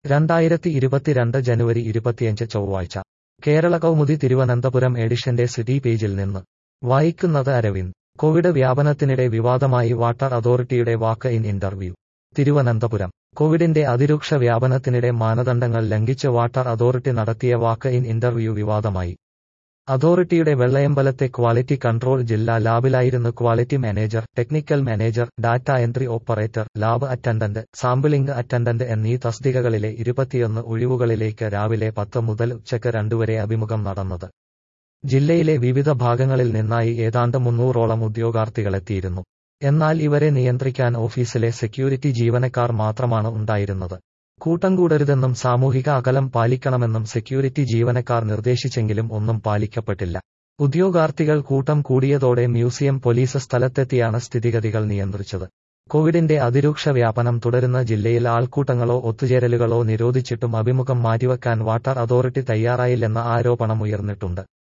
രണ്ടായിരത്തി ഇരുപത്തിരണ്ട് ജനുവരി ഇരുപത്തിയഞ്ച് ചൊവ്വാഴ്ച കേരള കൗമുദി തിരുവനന്തപുരം എഡിഷന്റെ സിറ്റി പേജിൽ നിന്ന് വായിക്കുന്നത് അരവിന്ദ് കോവിഡ് വ്യാപനത്തിനിടെ വിവാദമായി വാട്ടർ അതോറിറ്റിയുടെ വാക്ക് ഇൻ ഇന്റർവ്യൂ തിരുവനന്തപുരം കോവിഡിന്റെ അതിരൂക്ഷ വ്യാപനത്തിനിടെ മാനദണ്ഡങ്ങൾ ലംഘിച്ച് വാട്ടർ അതോറിറ്റി നടത്തിയ വാക്ക് ഇൻ ഇന്റർവ്യൂ വിവാദമായി അതോറിറ്റിയുടെ വെള്ളയമ്പലത്തെ ക്വാളിറ്റി കൺട്രോൾ ജില്ലാ ലാബിലായിരുന്നു quality manager technical manager data entry operator lab attendant sampling attendant എന്നീ തസ്തികകളിലെ ഇരുപത്തിയൊന്ന് ഒഴിവുകളിലേക്ക് രാവിലെ പത്ത് മുതൽ ഉച്ചയ്ക്ക് രണ്ടുവരെ അഭിമുഖം നടന്നത് ജില്ലയിലെ വിവിധ ഭാഗങ്ങളിൽ നിന്നായി ഏതാണ്ട് മുന്നൂറോളം ഉദ്യോഗാർത്ഥികളെത്തിയിരുന്നു എന്നാൽ ഇവരെ നിയന്ത്രിക്കാൻ ഓഫീസിലെ സെക്യൂരിറ്റി ജീവനക്കാർ മാത്രമാണ് ഉണ്ടായിരുന്നത് കൂട്ടം കൂടരുതെന്നും സാമൂഹിക അകലം പാലിക്കണമെന്നും സെക്യൂരിറ്റി ജീവനക്കാർ നിർദ്ദേശിച്ചെങ്കിലും ഒന്നും പാലിക്കപ്പെട്ടില്ല ഉദ്യോഗാർത്ഥികൾ കൂട്ടം കൂടിയതോടെ മ്യൂസിയം പോലീസ് സ്ഥലത്തെത്തിയാണ് സ്ഥിതിഗതികൾ നിയന്ത്രിച്ചത് കോവിഡിന്റെ അതിരൂക്ഷ വ്യാപനം തുടരുന്ന ജില്ലയിൽ ആൾക്കൂട്ടങ്ങളോ ഒത്തുചേരലുകളോ നിരോധിച്ചിട്ടും അഭിമുഖം മാറ്റിവെക്കാൻ വാട്ടർ അതോറിറ്റി തയ്യാറായില്ലെന്ന ആരോപണം ഉയർന്നിട്ടുണ്ട്